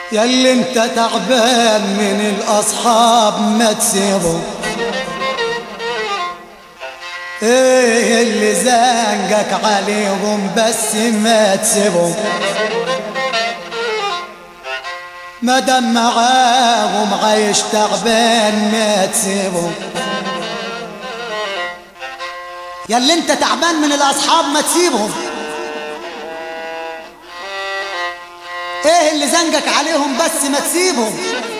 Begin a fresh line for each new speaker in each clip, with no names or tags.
ياللي انت تعبان من الاصحاب ما تسيبه ايه اللي زنقك عليهم بس ما تسيبهم ما دام معاهم عايش تعبان ما تسيبهم ياللي انت تعبان من الاصحاب ما تسيبهم ايه اللي زنقك عليهم بس ما تسيبهم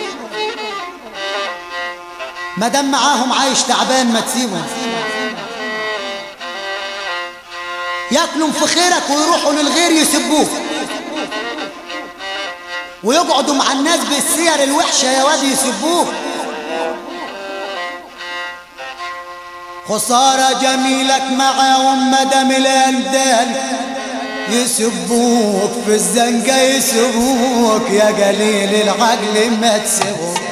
ما دام معاهم عايش تعبان ما تسيبهم ياكلوا في خيرك ويروحوا للغير يسبوك ويقعدوا مع الناس بالسير الوحشة يا واد يسبوك خسارة جميلك معاهم مدام الأندال يسبوك في الزنقة يسبوك يا قليل العقل ما تسبوك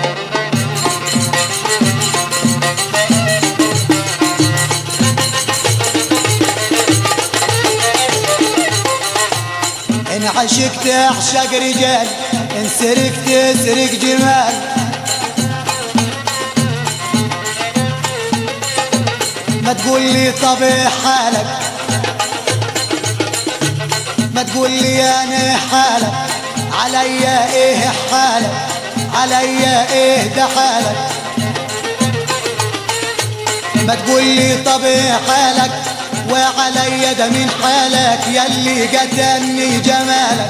إن عشقت أعشق رجال إن سرقت أسرق جمال ما تقول لي طب إيه حالك ما تقول لي أنا حالك عليا إيه حالك عليا إيه ده حالك ما تقول لي طب إيه حالك وعلي ده من حالك يلي قتلني جمالك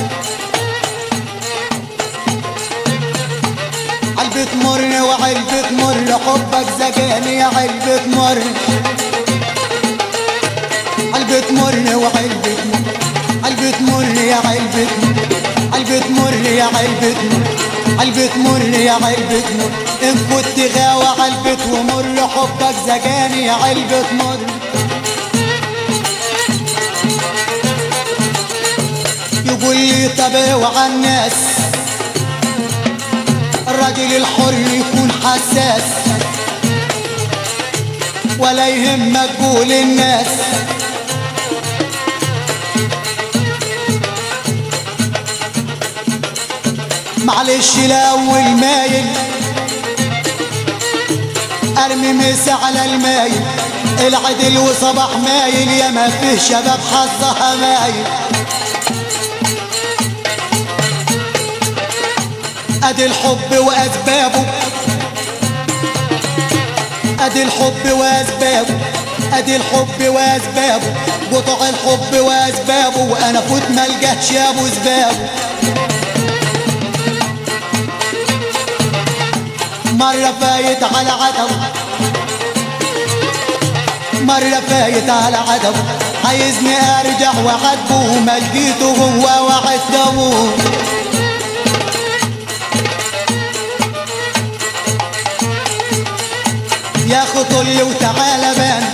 علبة مر وعلبة مر حبك زقاني يا علبة مر علبة مر وعلبة مر علبة مر يا علبة مر علبة مر يا علبة مر علبة مر يا علبة مر إن كنت غاوى علبة ومر حبك زقاني يا علبة مر يقول لي طب اوعى الناس الراجل الحر يكون حساس ولا يهمك قول الناس معلش الاول مايل ارمي مس على المايل العدل وصباح مايل يا ما فيه شباب حظها مايل ادي الحب واسبابه ادي الحب واسبابه ادي الحب واسبابه قطع الحب واسبابه وانا فوت ملقاش يا ابو سبابه مرة فايت على عتبه مرة فايت على عتبه عايزني ارجع وعاتبه ما لقيته هو وعتبه يا طل وتعالى بان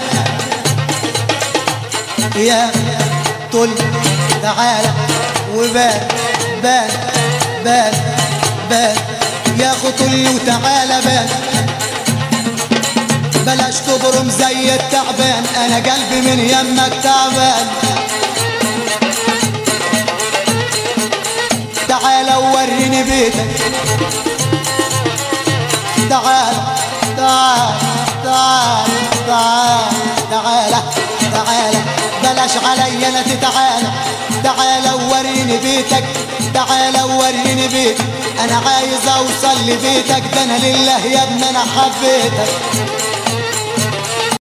يا طل تعالى وبان بان بان بان يا طل وتعالى بان بلاش تبرم زي التعبان انا قلبي من يمك تعبان تعالى ووريني بيتك تعالى تعال تعال تعال تعال تعال بلاش علي انا تتعالى تعال وريني بيتك تعال وريني بيتك انا عايز اوصل لبيتك ده انا لله يا ابني انا حبيتك